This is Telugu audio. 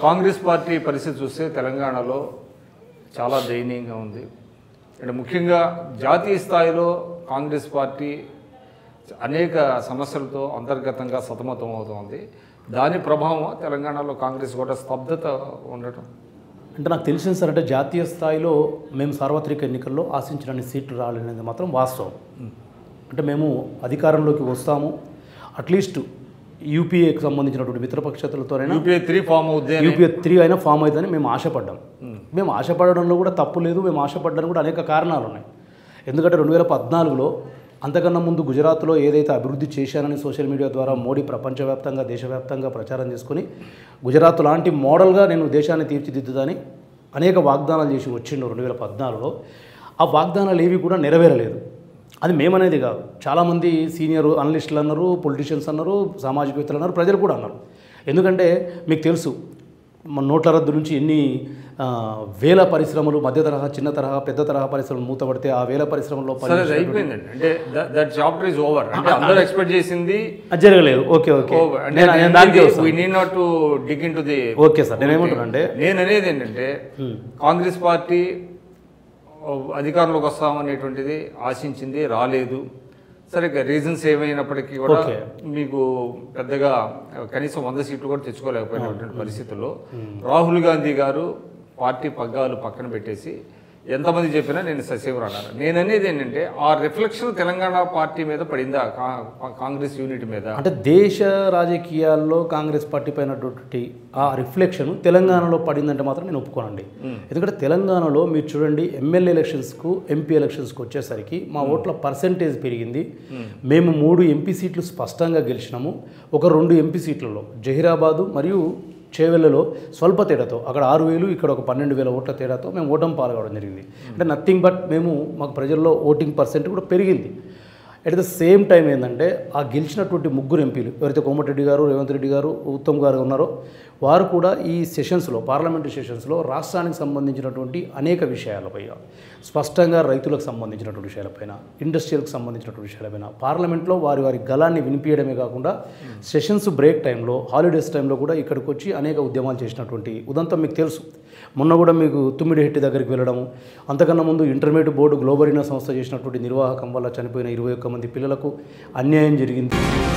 కాంగ్రెస్ పార్టీ పరిస్థితి చూస్తే తెలంగాణలో చాలా దయనీయంగా ఉంది అంటే ముఖ్యంగా జాతీయ స్థాయిలో కాంగ్రెస్ పార్టీ అనేక సమస్యలతో అంతర్గతంగా సతమతం అవుతోంది దాని ప్రభావం తెలంగాణలో కాంగ్రెస్ కూడా స్తబ్దత ఉండటం అంటే నాకు తెలిసిన సార్ అంటే జాతీయ స్థాయిలో మేము సార్వత్రిక ఎన్నికల్లో ఆశించినన్ని సీట్లు రాలేఅనేది మాత్రం వాస్తవం అంటే మేము అధికారంలోకి వస్తాము అట్లీస్ట్ యూపీఏకి సంబంధించినటువంటి మిత్రపక్షతలతోనైనా యూపీఏ త్రీ ఫామ్ అవుద్ది అని యూపీఏ త్రీ అయినా ఫామ్ అవుతుందని మేము ఆశపడ్డాం మేము ఆశపడడంలో కూడా తప్పు లేదు మేము ఆశపడడానికి కూడా అనేక కారణాలు ఉన్నాయి ఎందుకంటే రెండు వేల పద్నాలుగులో అంతకన్నా ముందు గుజరాత్లో ఏదైతే అభివృద్ధి చేశానని సోషల్ మీడియా ద్వారా మోడీ ప్రపంచవ్యాప్తంగా దేశవ్యాప్తంగా ప్రచారం చేసుకుని గుజరాత్ లాంటి మోడల్గా నేను దేశాన్ని తీర్చిదిద్దుదని అనేక వాగ్దానాలు చేసి వచ్చిండు రెండు వేల పద్నాలుగులో ఆ వాగ్దానాలు ఏవి కూడా నెరవేరలేదు అది మేమనేది కాదు చాలామంది సీనియర్ అనలిస్టులు అన్నారు పొలిటీషియన్స్ అన్నారు సామాజికవేత్తలు అన్నారు ప్రజలు కూడా అన్నారు ఎందుకంటే మీకు తెలుసు మన నోట్ల రద్దు నుంచి ఎన్ని ఆ, వేల పరిశ్రమలు మధ్య తరహా చిన్న తరహా పెద్ద తరహా పరిశ్రమలు మూతపడితే ఆ వేల పరిశ్రమల్లో సరే అది పని అయిపోయిందండి అంటే దట్ చాప్టర్ ఇస్ ఓవర్ అంటే అందరూ ఎక్స్పెక్ట్ చేసింది అది జరగలేదు ఓకే ఓకే over. అంటే నేను నేను దానికే వస్తాను we need not to dig into the okay sir నేను ఏమంటున్నానంటే నేను అనేది ఏంటంటే కాంగ్రెస్ పార్టీ అధికారంలోకి వస్తామనేటువంటిది ఆశించింది రాలేదు సరే రీజన్స్ ఏమైనప్పటికీ కూడా Okay. మీకు పెద్దగా కనీసం వంద సీట్లు కూడా తెచ్చుకోలేకపోయినటువంటి పరిస్థితుల్లో రాహుల్ గాంధీ గారు పార్టీ పగ్గాలు పక్కన పెట్టేసి ఎంతమంది చెప్పినా నేను ససేవర్ అన్నారు నేను అనేది ఏంటంటే ఆ రిఫ్లెక్షన్ తెలంగాణ పార్టీ మీద పడిందా కా- కాంగ్రెస్ యూనిట్ మీద అంటే దేశ రాజకీయాల్లో కాంగ్రెస్ పార్టీ పైనటువంటి ఆ రిఫ్లెక్షన్ తెలంగాణలో పడిందంటే మాత్రం నేను ఒప్పుకోనండి ఎందుకంటే తెలంగాణలో మీరు చూడండి ఎమ్మెల్యే ఎలక్షన్స్కు ఎంపీ ఎలక్షన్స్కి వచ్చేసరికి మా ఓట్ల పర్సంటేజ్ పెరిగింది మేము మూడు ఎంపీ సీట్లు స్పష్టంగా గెలిచినాము ఒక రెండు ఎంపీ సీట్లలో జహీరాబాదు మరియు చేవెళ్ళలో స్వల్ప తేడాతో అక్కడ ఆరు వేలు ఇక్కడ ఒక పన్నెండు వేల ఓట్ల తేడాతో మేము ఓటమి పాల్గొనడం జరిగింది అంటే నథింగ్ బట్ మేము మాకు ప్రజల్లో ఓటింగ్ పర్సెంట్ కూడా పెరిగింది అట్ ద సేమ్ టైం ఏంటంటే ఆ గెలిచినటువంటి ముగ్గురు ఎంపీలు ఎవరైతే కోమటిరెడ్డి గారు రేవంత్ రెడ్డి గారు ఉత్తమ్ గారు ఉన్నారో వారు కూడా ఈ సెషన్స్లో పార్లమెంటరీ సెషన్స్లో రాష్ట్రానికి సంబంధించినటువంటి అనేక విషయాలపై స్పష్టంగా రైతులకు సంబంధించినటువంటి విషయాలపైన ఇండస్ట్రియల్కి సంబంధించినటువంటి విషయాలపైన పార్లమెంట్లో వారి వారి గలాన్ని వినిపించడమే కాకుండా సెషన్స్ బ్రేక్ టైంలో హాలిడేస్ టైంలో కూడా ఇక్కడికి వచ్చి అనేక ఉద్యమాలు చేసినటువంటి ఉదంతం మీకు తెలుసు మొన్న కూడా మీకు తుమ్మిడిహెట్టి దగ్గరికి వెళ్ళడము అంతకన్నా ముందు ఇంటర్మీడియట్ బోర్డు గ్లోబరీనా సంస్థ చేసినటువంటి నిర్వాహకం వల్ల చనిపోయిన ఇరవై ఒక్క మంది పిల్లలకు అన్యాయం జరిగింది